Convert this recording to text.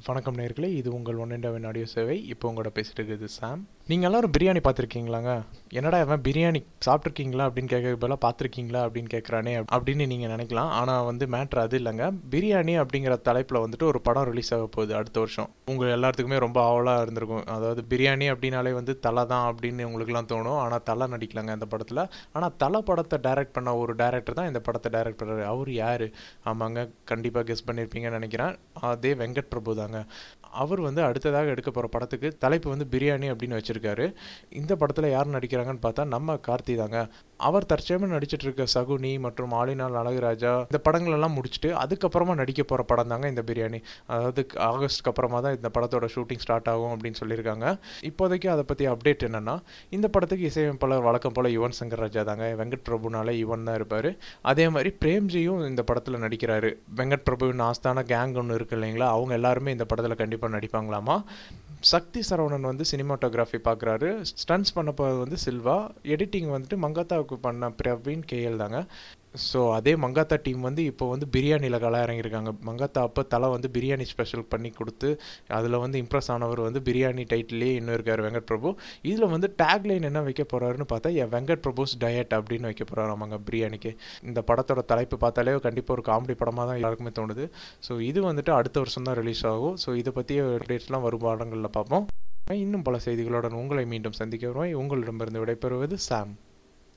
வணக்கம் நேர்களே இது உங்கள் ஒன் அண்ட் ஆடியோ சேவை இப்போ உங்களோட பேசிட்டு இருக்குது சாம் நீங்கள் எல்லாரும் பிரியாணி பார்த்துருக்கீங்களாங்க என்னடா இவன் பிரியாணி சாப்பிட்ருக்கீங்களா அப்படின்னு கேட்க பதிலாக பார்த்துருக்கீங்களா அப்படின்னு கேட்குறானே அப்படின்னு நீங்கள் நினைக்கலாம் ஆனால் வந்து மேட்ரு அது இல்லைங்க பிரியாணி அப்படிங்கிற தலைப்பில் வந்துட்டு ஒரு படம் ரிலீஸ் ஆக போகுது அடுத்த வருஷம் உங்கள் எல்லாத்துக்குமே ரொம்ப ஆவலாக இருந்திருக்கும் அதாவது பிரியாணி அப்படின்னாலே வந்து தலை தான் அப்படின்னு உங்களுக்குலாம் தோணும் ஆனால் தலை நடிக்கலாங்க அந்த படத்தில் ஆனால் தலை படத்தை டைரக்ட் பண்ண ஒரு டேரக்டர் தான் இந்த படத்தை டைரக்ட் பண்ணுறாரு அவர் யார் ஆமாங்க கண்டிப்பாக கெஸ் பண்ணியிருப்பீங்கன்னு நினைக்கிறேன் அதே வெங்கட் பிரபு தாங்க அவர் வந்து அடுத்ததாக எடுக்க போகிற படத்துக்கு தலைப்பு வந்து பிரியாணி அப்படின்னு வச்சுருக்காரு இந்த படத்தில் யார் நடிக்கிறாங்கன்னு பார்த்தா நம்ம கார்த்தி தாங்க அவர் தற்சயமாக நடிச்சிட்டு இருக்க சகுனி மற்றும் ஆளினால் அழகுராஜா இந்த படங்கள் எல்லாம் முடிச்சுட்டு அதுக்கப்புறமா நடிக்க போகிற படம் தாங்க இந்த பிரியாணி அதாவது ஆகஸ்ட்க்கு அப்புறமா தான் இந்த படத்தோட ஷூட்டிங் ஸ்டார்ட் ஆகும் அப்படின்னு சொல்லியிருக்காங்க இப்போதைக்கு அதை பற்றி அப்டேட் என்னன்னா இந்த படத்துக்கு இசையமைப்பாளர் வழக்கம் போல் யுவன் சங்கர் ராஜா தாங்க வெங்கட் பிரபுனால யுவன் தான் இருப்பார் அதே மாதிரி பிரேம்ஜியும் இந்த படத்தில் நடிக்கிறாரு வெங்கட் பிரபுவின் ஆஸ்தான கேங் ஒன்று இருக்கு இல்லைங்களா அவங்க எல்லாருமே இந்த படத்தில் கண்டிப்பாக நடிப்பாங்களாமா சக்தி சரவணன் வந்து சினிமாட்டோகிராஃபி பார்க்குறாரு ஸ்டன்ஸ் பண்ண போகிறது வந்து சில்வா எடிட்டிங் வந்துட்டு மங்காத்தாவுக்கு பண்ண பிரவீன் கேஎல் தாங்க ஸோ அதே மங்காத்தா டீம் வந்து இப்போ வந்து பிரியாணியில் களை இறங்கியிருக்காங்க மங்காத்தா அப்போ தலை வந்து பிரியாணி ஸ்பெஷல் பண்ணி கொடுத்து அதில் வந்து இம்ப்ரெஸ் ஆனவர் வந்து பிரியாணி டைட்டிலே இன்னும் இருக்கார் வெங்கட் பிரபு இதில் வந்து டேக்லைன் என்ன வைக்க போகிறாருன்னு பார்த்தா என் வெங்கட் பிரபுஸ் டயட் அப்படின்னு வைக்க போகிறாரு ஆமாங்க பிரியாணிக்கு இந்த படத்தோட தலைப்பு பார்த்தாலே கண்டிப்பாக ஒரு காமெடி படமாக தான் எல்லாருக்குமே தோணுது ஸோ இது வந்துட்டு அடுத்த வருஷம் தான் ரிலீஸ் ஆகும் ஸோ இதை பற்றிய அப்டேட்ஸ்லாம் வரும் பாடங்களில் பார்ப்போம் இன்னும் பல செய்திகளுடன் உங்களை மீண்டும் சந்திக்க வருவாய் உங்களிடமிருந்து விடைபெறுவது சாம்